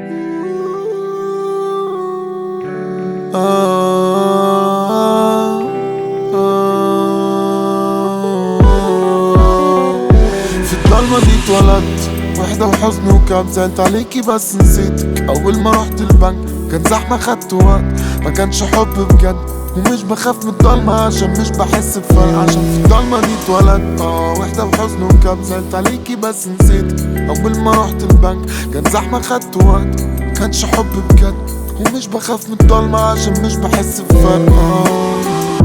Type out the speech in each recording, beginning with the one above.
آه آه في الضلمة دي اتولدت وحدة وحزن وكاب زعلت عليكي بس نسيتك أول ما رحت البنك كان زحمة خدت وقت ما كانش حب بجد ومش بخاف من الضلمة عشان مش بحس بفرق عشان في الضلمة دي اتولدت اه وحدة وحزن وكاب زعلت عليكي بس نسيتك أول ما رحت البنك كان زحمة خدت وقت ما كانش حب بجد ومش بخاف من الضلمة عشان مش بحس بفرق آه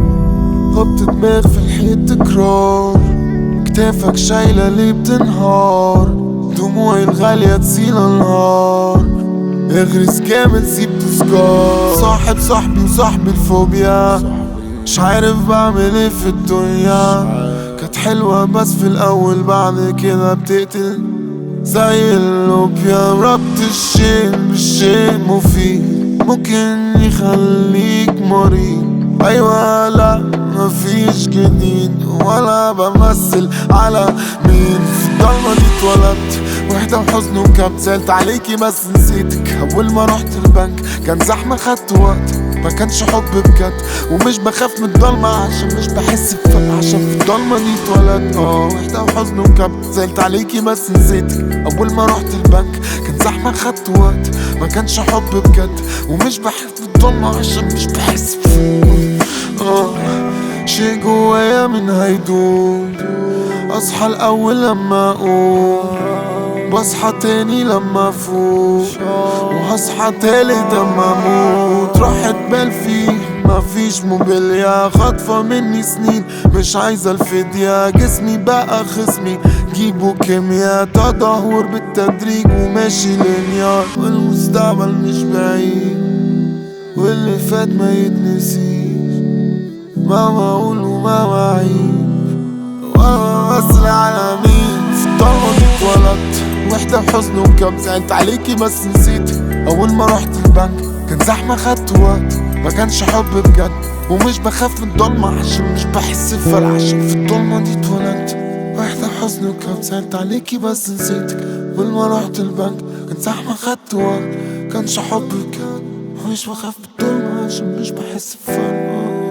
خبط دماغ في الحيط تكرار كتافك شايلة ليه بتنهار دموعي الغالية تسيل انهار اغرس جامد سيب تذكار صاحب صاحبي وصاحبي الفوبيا مش عارف بعمل ايه في الدنيا كانت حلوة بس في الأول بعد كده بتقتل زي اللوبيا ربط الشيء بالشيء مفيد ممكن يخليك مريض أيوة لا مفيش جديد ولا بمثل على مين في الضلمة دي اتولدت وحدة وحزن وكبت زعلت عليكي بس نسيتك أول ما رحت البنك كان زحمة خدت وقت ما كانش حب بجد ومش بخاف من الضلمة عشان مش بحس بفرق عشان في الضلمة دي اتولدت اه وحدة وحزن وكبت زعلت عليكي بس نسيتك أول ما رحت البنك كان زحمة خدت وقت ما كانش حب بجد ومش بحس بالضلمة عشان مش بحس بفرق اه شي جوايا من هيدوم اصحى الاول لما اقوم بصحى تاني لما افوق وهصحى تالت اما اموت راحت بال فيه مفيش موبيليا خاطفة مني سنين مش عايزة الفدية جسمي بقى خصمي جيبوا كيمياء تدهور بالتدريج وماشي لينيار والمستقبل مش بعيد واللي فات ما يتنسيش ما بقول وما بعيد وانا بسرع على مين في الضلمة دي اتولدت وحدة وحزن وكم زعلت عليكي بس نسيتك أول ما رحت البنك كان زحمة خدت وقت ما كانش حب بجد ومش بخاف من الضلمة عشان مش بحس بفرق عشان في الضلمة دي اتولدت وحدة وحزن وكم زعلت عليكي بس نسيتك أول ما رحت البنك كان زحمة خدت وقت كانش حب بجد ومش بخاف من الضلمة عشان مش بحس بفرق